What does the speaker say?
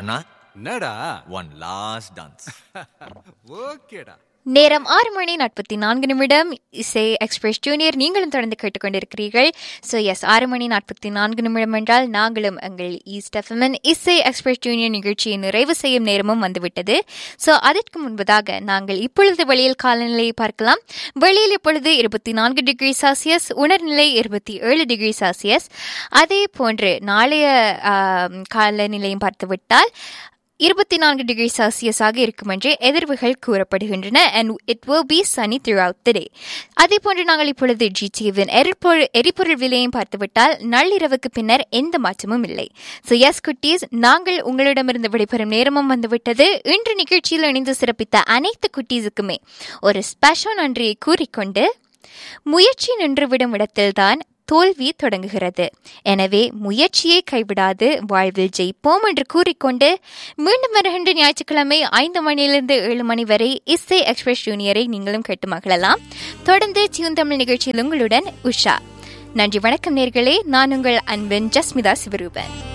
அண்ணா என்னடா one last dance ஓகேடா நேரம் ஆறு மணி நாற்பத்தி நான்கு நிமிடம் இசை எக்ஸ்பிரஸ் ஜூனியர் நீங்களும் தொடர்ந்து கேட்டுக்கொண்டிருக்கிறீர்கள் ஸோ எஸ் ஆறு மணி நாற்பத்தி நான்கு நிமிடம் என்றால் நாங்களும் எங்கள் ஈஸ்ட் எஃப்எம்என் இசை எக்ஸ்பிரஸ் ஜூனியர் நிகழ்ச்சியை நிறைவு செய்யும் நேரமும் வந்துவிட்டது ஸோ அதற்கு முன்பதாக நாங்கள் இப்பொழுது வெளியில் காலநிலையை பார்க்கலாம் வெளியில் இப்பொழுது இருபத்தி நான்கு டிகிரி செல்சியஸ் உணர்நிலை இருபத்தி ஏழு டிகிரி செல்சியஸ் அதே போன்று நாளைய ஆம், காலநிலையும் பார்த்துவிட்டால் இருபத்தி நான்கு டிகிரி செல்சியஸாக இருக்கும் என்று எதிர்வுகள் கூறப்படுகின்றன and it will be sunny throughout the day அதே போன்று நாங்கள் இப்பொழுது ஜிடிவின் எரிபொருள் எரிபொருள் விலையும் பார்த்துவிட்டால் நள்ளிரவுக்கு பின்னர் எந்த மாற்றமும் இல்லை ஸோ எஸ் குட்டீஸ் நாங்கள் உங்களிடமிருந்து விடைபெறும் நேரமும் வந்துவிட்டது இன்று நிகழ்ச்சியில் இணைந்து சிறப்பித்த அனைத்து குட்டீஸுக்குமே ஒரு ஸ்பெஷல் நன்றியை கூறிக்கொண்டு முயற்சி நின்றுவிடும் இடத்தில்தான் தோல்வி தொடங்குகிறது எனவே முயற்சியை கைவிடாது வாழ்வில் ஜெயிப்போம் என்று கூறிக்கொண்டு மீண்டும் வருகின்ற ஞாயிற்றுக்கிழமை ஐந்து மணியிலிருந்து ஏழு மணி வரை இசை எக்ஸ்பிரஸ் ஜூனியரை நீங்களும் கேட்டு மகிழலாம் தொடர்ந்து சிவன் தமிழ் நிகழ்ச்சியில் உங்களுடன் உஷா நன்றி வணக்கம் நேர்களே நான் உங்கள் அன்பின் ஜஸ்மிதா சிவரூபன்